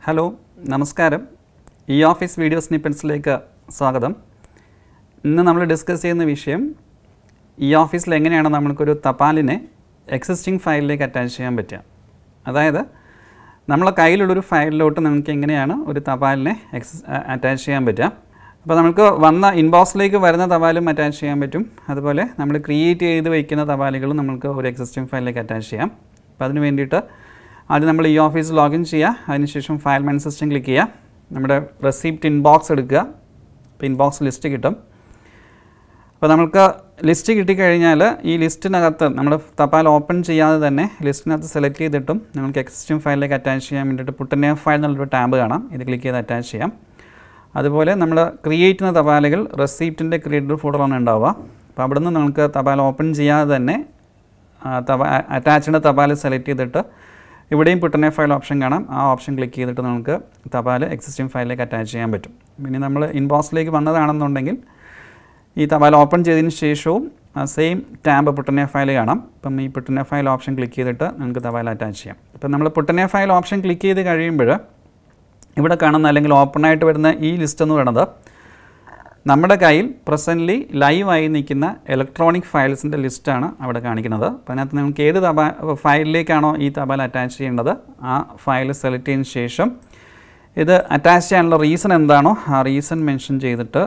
hello നമസ്കാരം E office video സ്നിപ്പൻസിലേക്ക് സ്വാഗതം ഇന്ന് നമ്മൾ ഡിസ്കസ് ചെയ്യുന്ന വിഷയം ഇ ഓഫീസിൽ എങ്ങനെയാണ് നമ്മൾക്കൊരു തപാലിനെ എക്സിസ്റ്റിംഗ് ഫയലിലേക്ക് അറ്റാച്ച് ചെയ്യാൻ പറ്റുക അതായത് നമ്മളെ കയ്യിലുള്ളൊരു ഫയലിലോട്ട് നമുക്ക് എങ്ങനെയാണ് ഒരു തപാലിനെ എക്സസ് അറ്റാച്ച് ചെയ്യാൻ പറ്റുക അപ്പോൾ നമുക്ക് വന്ന ഇൻബോക്സിലേക്ക് വരുന്ന തപാലും അറ്റാച്ച് ചെയ്യാൻ പറ്റും അതുപോലെ നമ്മൾ ക്രിയേറ്റ് ചെയ്ത് വയ്ക്കുന്ന തപാലുകളും നമുക്ക് ഒരു എക്സിസ്റ്റിംഗ് ഫയലിലേക്ക് അറ്റാച്ച് ചെയ്യാം അപ്പോൾ അതിന് വേണ്ടിയിട്ട് ആദ്യം നമ്മൾ ഈ ഓഫീസ് ലോഗിൻ ചെയ്യുക അതിനുശേഷം ഫയൽ മാൻ സിസ്റ്റം ക്ലിക്ക് ചെയ്യുക നമ്മുടെ റെസിപ്റ്റ് ഇൻബോക്സ് എടുക്കുക അപ്പോൾ ഇൻബോക്സ് ലിസ്റ്റ് കിട്ടും അപ്പോൾ നമുക്ക് ലിസ്റ്റ് കിട്ടിക്കഴിഞ്ഞാൽ ഈ ലിസ്റ്റിനകത്ത് നമ്മൾ തപാൽ ഓപ്പൺ ചെയ്യാതെ തന്നെ ലിസ്റ്റിനകത്ത് സെലക്ട് ചെയ്തിട്ടും നമുക്ക് എക്സിസ്റ്റിംഗ് ഫയലിലേക്ക് അറ്റാച്ച് ചെയ്യാൻ വേണ്ടിയിട്ട് പുട്ടനെ ഫയൽ എന്നുള്ളൊരു ടാബ് കാണാം ഇത് ക്ലിക്ക് ചെയ്ത് അറ്റാച്ച് ചെയ്യാം അതുപോലെ നമ്മൾ ക്രിയേറ്റ് ചെയ്യുന്ന തപാലുകൾ റെസിപ്റ്റിൻ്റെ ക്രിയേറ്റർ ഫോൾഡറാണ് ഉണ്ടാവുക അപ്പോൾ അവിടെ നിന്ന് നമുക്ക് തപാൽ ഓപ്പൺ ചെയ്യാതെ തന്നെ തപാ അറ്റാച്ച്ഡ് തപാൽ സെലക്ട് ചെയ്തിട്ട് ഇവിടെയും പുട്ടനെ ഫയൽ ഓപ്ഷൻ കാണാം ആ ഓപ്ഷൻ ക്ലിക്ക് ചെയ്തിട്ട് നമുക്ക് തപാൽ എക്സിസ്റ്റിംഗ് ഫയലിലേക്ക് അറ്റാച്ച് ചെയ്യാൻ പറ്റും പിന്നെ നമ്മൾ ഇൻബോക്സിലേക്ക് വന്നതാണെന്നുണ്ടെങ്കിൽ ഈ തപാൽ ഓപ്പൺ ചെയ്തതിന് ശേഷവും സെയിം ടാബ് പുട്ടനെ ഫയൽ കാണാം അപ്പം ഈ പുട്ടനെ ഫയൽ ഓപ്ഷൻ ക്ലിക്ക് ചെയ്തിട്ട് നമുക്ക് തപാൽ അറ്റാച്ച് ചെയ്യാം അപ്പം നമ്മൾ പുട്ടനെ ഫയൽ ഓപ്ഷൻ ക്ലിക്ക് ചെയ്ത് കഴിയുമ്പോൾ ഇവിടെ കാണുന്ന അല്ലെങ്കിൽ ഓപ്പൺ ആയിട്ട് വരുന്ന ഈ ലിസ്റ്റ് എന്ന് പറയുന്നത് നമ്മുടെ കയ്യിൽ പ്രസൻ്റ്ലി ലൈവായി നിൽക്കുന്ന ഇലക്ട്രോണിക് ഫയൽസിൻ്റെ ലിസ്റ്റാണ് അവിടെ കാണിക്കുന്നത് അപ്പോൾ അതിനകത്ത് നമുക്ക് ഏത് തപാ ഫയലിലേക്കാണോ ഈ തപാൽ അറ്റാച്ച് ചെയ്യേണ്ടത് ആ ഫയൽ സെലക്ട് ചെയ്തതിന് ശേഷം ഇത് അറ്റാച്ച് ചെയ്യാനുള്ള റീസൺ എന്താണോ ആ റീസൺ മെൻഷൻ ചെയ്തിട്ട്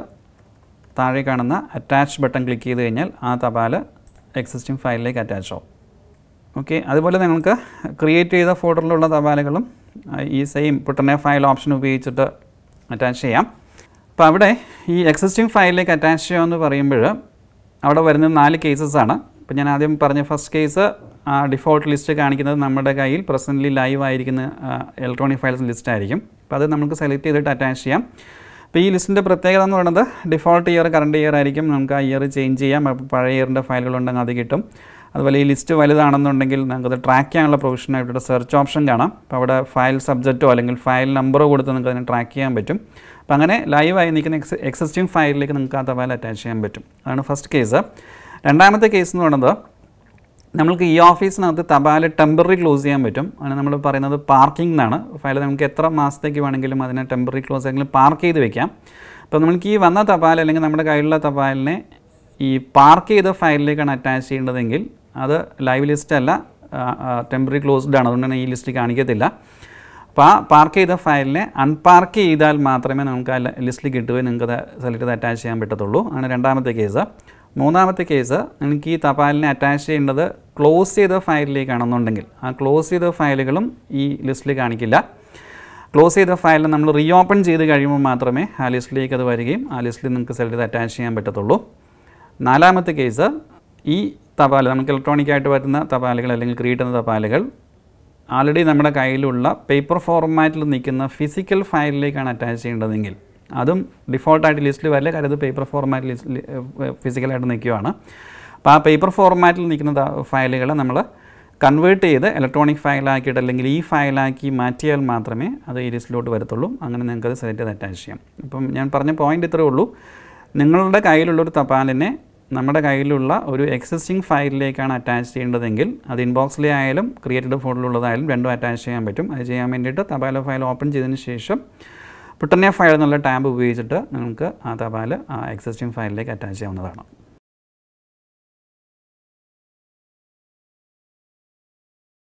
താഴെ കാണുന്ന അറ്റാച്ച് ബട്ടൺ ക്ലിക്ക് ചെയ്ത് കഴിഞ്ഞാൽ ആ തപാൽ എക്സിസ്റ്റിംഗ് ഫയലിലേക്ക് അറ്റാച്ച് ആവും ഓക്കെ അതുപോലെ നിങ്ങൾക്ക് ക്രിയേറ്റ് ചെയ്ത ഫോൾഡറിലുള്ള തപാലുകളും ഈ സെയിം പുട്ടനെ ഫയൽ ഓപ്ഷൻ ഉപയോഗിച്ചിട്ട് അറ്റാച്ച് ചെയ്യാം അപ്പോൾ അവിടെ ഈ എക്സിസ്റ്റിംഗ് ഫയലിലേക്ക് അറ്റാച്ച് ചെയ്യുമെന്ന് പറയുമ്പോൾ അവിടെ വരുന്ന നാല് കേസസ് ആണ് ഇപ്പോൾ ഞാൻ ആദ്യം പറഞ്ഞ ഫസ്റ്റ് കേസ് ഡിഫോൾട്ട് ലിസ്റ്റ് കാണിക്കുന്നത് നമ്മുടെ കയ്യിൽ പ്രസൻ്റ്ലി ലൈവ് ആയിരിക്കുന്ന ഇലക്ട്രോണിക് ഫയൽസ് ലിസ്റ്റ് ആയിരിക്കും അപ്പോൾ അത് നമുക്ക് സെലക്ട് ചെയ്തിട്ട് അറ്റാച്ച് ചെയ്യാം അപ്പോൾ ഈ ലിസ്റ്റിൻ്റെ പ്രത്യേകത എന്ന് പറയുന്നത് ഡിഫോൾട്ട് ഇയർ കറണ്ട് ഇയർ ആയിരിക്കും നമുക്ക് ആ ഇയർ ചേഞ്ച് ചെയ്യാം അപ്പോൾ പഴയ ഇയറിൻ്റെ ഫയലുകളുണ്ടെങ്കിൽ അത് കിട്ടും അതുപോലെ ഈ ലിസ്റ്റ് വലുതാണെന്നുണ്ടെങ്കിൽ നമുക്കത് ട്രാക്ക് ചെയ്യാനുള്ള പ്രൊവിഷനായിട്ട് ഇവിടെ സെർച്ച് ഓപ്ഷൻ കാണാം അപ്പോൾ അവിടെ ഫയൽ സബ്ജക്റ്റോ അല്ലെങ്കിൽ ഫയൽ നമ്പറോ കൊടുത്ത് നിങ്ങൾക്ക് അതിനെ ട്രാക്ക് ചെയ്യാൻ പറ്റും അപ്പോൾ അങ്ങനെ ലൈവായി നിൽക്കുന്ന എക്സ് എക്സിസ്റ്റിംഗ് ഫയലിലേക്ക് നിങ്ങൾക്ക് ആ തപാൽ അറ്റാച്ച് ചെയ്യാൻ പറ്റും അതാണ് ഫസ്റ്റ് കേസ് രണ്ടാമത്തെ കേസ് എന്ന് പറയുന്നത് നമ്മൾക്ക് ഈ ഓഫീസിനകത്ത് തപാൽ ടെമ്പററി ക്ലോസ് ചെയ്യാൻ പറ്റും അങ്ങനെ നമ്മൾ പറയുന്നത് പാർക്കിംഗ് എന്നാണ് ഫയൽ നമുക്ക് എത്ര മാസത്തേക്ക് വേണമെങ്കിലും അതിനെ ടെമ്പററി ക്ലോസ് ആയെങ്കിലും പാർക്ക് ചെയ്ത് വെക്കാം അപ്പോൾ നമ്മൾക്ക് ഈ വന്ന തപാൽ അല്ലെങ്കിൽ നമ്മുടെ കയ്യിലുള്ള തപാലിനെ ഈ പാർക്ക് ചെയ്ത ഫയലിലേക്കാണ് അറ്റാച്ച് ചെയ്യേണ്ടതെങ്കിൽ അത് ലൈവ് ലിസ്റ്റ് അല്ല ടെമ്പററി ക്ലോസ്ഡ് ആണ് അതുകൊണ്ടാണ് ഈ ലിസ്റ്റ് കാണിക്കത്തില്ല അപ്പോൾ ആ പാർക്ക് ചെയ്ത ഫയലിനെ അൺപാർക്ക് ചെയ്താൽ മാത്രമേ നമുക്ക് ആ ലിസ്റ്റിൽ കിട്ടുകയും നിങ്ങൾക്ക് അത് സെലക്ട് ചെയ്ത് അറ്റാച്ച് ചെയ്യാൻ പറ്റത്തുള്ളൂ ആണ് രണ്ടാമത്തെ കേസ് മൂന്നാമത്തെ കേസ് നിങ്ങൾക്ക് ഈ തപാലിനെ അറ്റാച്ച് ചെയ്യേണ്ടത് ക്ലോസ് ചെയ്ത ഫയലിലേക്കാണെന്നുണ്ടെങ്കിൽ ആ ക്ലോസ് ചെയ്ത ഫയലുകളും ഈ ലിസ്റ്റിൽ കാണിക്കില്ല ക്ലോസ് ചെയ്ത ഫയൽ നമ്മൾ റീ ഓപ്പൺ ചെയ്ത് കഴിയുമ്പോൾ മാത്രമേ ആ ലിസ്റ്റിലേക്ക് അത് വരികയും ആ ലിസ്റ്റിൽ നിങ്ങൾക്ക് സെലക്ട് ചെയ്ത് അറ്റാച്ച് ചെയ്യാൻ പറ്റത്തുള്ളൂ നാലാമത്തെ കേസ് ഈ തപാൽ നമുക്ക് ഇലക്ട്രോണിക് ആയിട്ട് വരുന്ന തപാലുകൾ അല്ലെങ്കിൽ ക്രിയേറ്റ് ചെയ്യുന്ന തപാലുകൾ ആൾറെഡി നമ്മുടെ കയ്യിലുള്ള പേപ്പർ ഫോർമാറ്റിൽ നിൽക്കുന്ന ഫിസിക്കൽ ഫയലിലേക്കാണ് അറ്റാച്ച് ചെയ്യേണ്ടതെങ്കിൽ അതും ഡിഫോൾട്ടായിട്ട് ലിസ്റ്റിൽ വരില്ല കാര്യം അത് പേപ്പർ ഫോർമാറ്റ് ലിസ്റ്റ് ഫിസിക്കലായിട്ട് നിൽക്കുകയാണ് അപ്പോൾ ആ പേപ്പർ ഫോർമാറ്റിൽ നിൽക്കുന്ന ഫയലുകൾ നമ്മൾ കൺവേർട്ട് ചെയ്ത് ഇലക്ട്രോണിക് ഫയലാക്കിയിട്ട് അല്ലെങ്കിൽ ഈ ഫയലാക്കി മാറ്റിയാൽ മാത്രമേ അത് ഈ ലിസ്റ്റിലോട്ട് വരത്തുള്ളൂ അങ്ങനെ നിങ്ങൾക്ക് അത് സെലക്ട് ചെയ്ത് അറ്റാച്ച് ചെയ്യാം അപ്പം ഞാൻ പറഞ്ഞ പോയിന്റ് ഇത്രയേ ഉള്ളൂ നിങ്ങളുടെ കയ്യിലുള്ളൊരു തപാലിനെ നമ്മുടെ കയ്യിലുള്ള ഒരു എക്സിസ്റ്റിംഗ് ഫയലിലേക്കാണ് അറ്റാച്ച് ചെയ്യേണ്ടതെങ്കിൽ അത് ഇൻബോക്സിലെ ആയാലും ക്രിയേറ്റഡ് ഫോണിലുള്ളതായാലും രണ്ടും അറ്റാച്ച് ചെയ്യാൻ പറ്റും അത് ചെയ്യാൻ വേണ്ടിയിട്ട് തപാല ഫയൽ ഓപ്പൺ ചെയ്തതിന് ശേഷം പുട്ടനെ ഫയൽ എന്നുള്ള ടാബ് ഉപയോഗിച്ചിട്ട് നിങ്ങൾക്ക് ആ തപാൽ ആ എക്സിസ്റ്റിംഗ് ഫയലിലേക്ക് അറ്റാച്ച് ചെയ്യാവുന്നതാണ്